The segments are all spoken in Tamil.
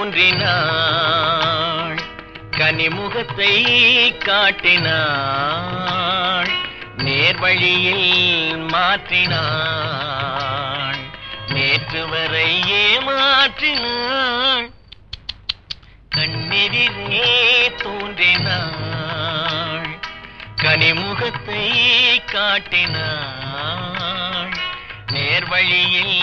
தோன்றினாள் கனிமுகத்தை காட்டினாள் நேர்வழியில் மாற்றினாள் நேற்று வரை ஏமாற்றினாள் கண்ணெதிரே தோன்றினாள் கனிமுகத்தை காட்டினாள் நேர்வழியில்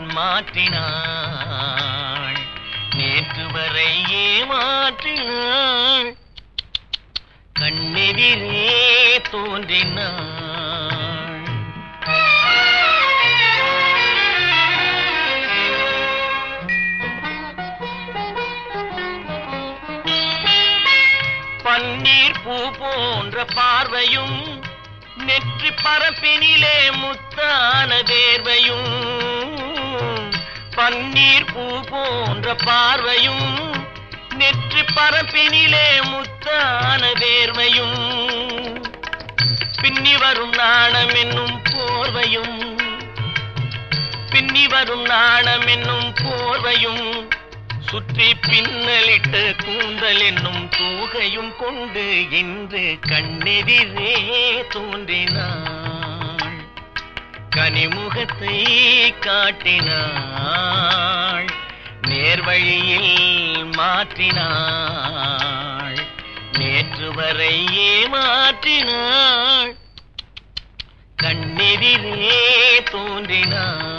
மாற்றினாள் நேற்று வரை ஏமாற்றினாள் கண்ணெதிரே தோன்றினாள் பன்னீர் பூ போன்ற பார்வையும் நெற்றி பரப்பினிலே முத்தான தேர்வையும் பன்னீர் பூ போன்ற பார்வையும் நெற்றி பரப்பினிலே முத்தான தேர்வையும் பின்னி வரும் நாணம் என்னும் போர்வையும் பின்னி வரும் நாணம் என்னும் போர்வையும் சுற்றி பின்னலிட்ட கூந்தல் என்னும் தூகையும் கொண்டு இன்று கண்ணெதிரே தோன்றினாள் கனிமுகத்தை காட்டினாள் நேர்வழியில் மாற்றினாள் நேற்று வரை ஏமாற்றினாள் கண்ணெதிரே தோன்றினாள்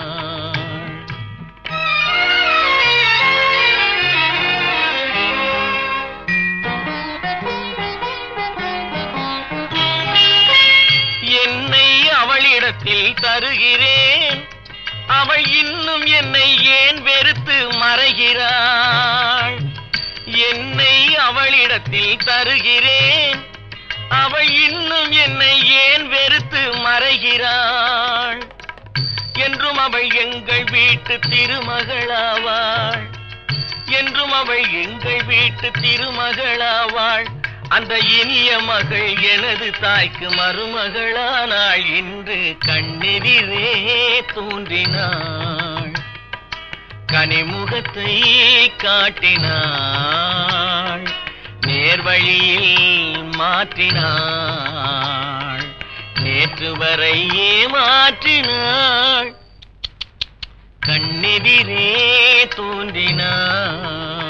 என்னை அவளிடத்தில் தருகிறேன் அவள் இன்னும் என்னை ஏன் வெறுத்து மறைகிறாள் என்னை அவளிடத்தில் தருகிறேன் அவள் இன்னும் என்னை ஏன் வெறுத்து மறைகிறாள் என்றும் அவள் எங்கள் வீட்டு திருமகளாவாள் என்றும் அவள் எங்கள் வீட்டு திருமகளாவாள் அந்த இனிய மகள் எனது தாய்க்கு மருமகளானாள் இன்று கண்ணெதிரே தோன்றினாள் கனிமுகத்தை காட்டினாள் நேர்வழியில் மாற்றினாள் நேற்று வரை ஏமாற்றினாள் கண்ணெதிரே தோன்றினாள்